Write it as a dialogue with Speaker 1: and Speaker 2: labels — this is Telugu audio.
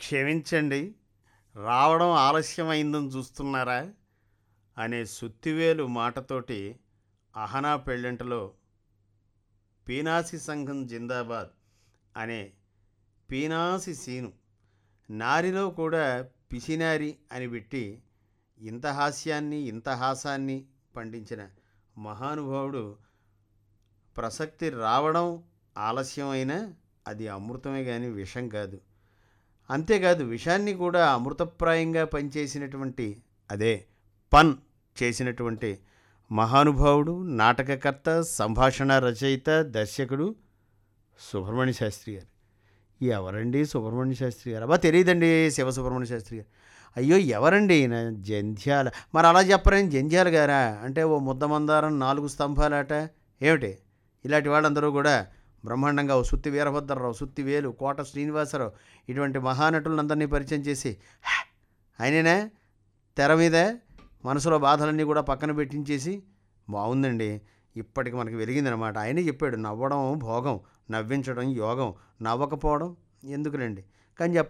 Speaker 1: క్షమించండి రావడం ఆలస్యమైందని చూస్తున్నారా అనే సుత్తివేలు మాటతోటి అహనా పెళ్ళంటలో పీనాసి సంఘం జిందాబాద్ అనే పీనాసి సీను నారిలో కూడా పిసినారి అని పెట్టి ఇంత హాస్యాన్ని ఇంత హాసాన్ని పండించిన మహానుభావుడు ప్రసక్తి రావడం ఆలస్యమైనా అది అమృతమే కానీ విషం కాదు అంతేకాదు విషాన్ని కూడా అమృతప్రాయంగా పనిచేసినటువంటి అదే పన్ చేసినటువంటి మహానుభావుడు నాటకకర్త సంభాషణ రచయిత దర్శకుడు సుబ్రహ్మణ్య శాస్త్రి గారు ఎవరండి సుబ్రహ్మణ్య శాస్త్రి గారు అబ్బా తెలియదండి శివ సుబ్రహ్మణ్య శాస్త్రి గారు అయ్యో ఎవరండి ఈయన జంధ్యాల మరి అలా చెప్పరేం జంధ్యాల గారా అంటే ఓ ముద్దమందారం నాలుగు స్తంభాలాట ఏమిటి ఇలాంటి వాళ్ళందరూ కూడా బ్రహ్మాండంగా ఓ సుత్తి వీరభద్రరావు సుత్తి వేలు కోట శ్రీనివాసరావు ఇటువంటి మహానటులందరినీ పరిచయం చేసి "హ, ఆయనేనా తెర మీద మనసులో బాధలన్నీ కూడా పక్కన పెట్టించేసి బాగుందండి ఇప్పటికి మనకి వెలిగిందనమాట ఆయనే చెప్పాడు నవ్వడం భోగం నవ్వించడం యోగం నవ్వకపోవడం ఎందుకులేండి కానీ చెప్ప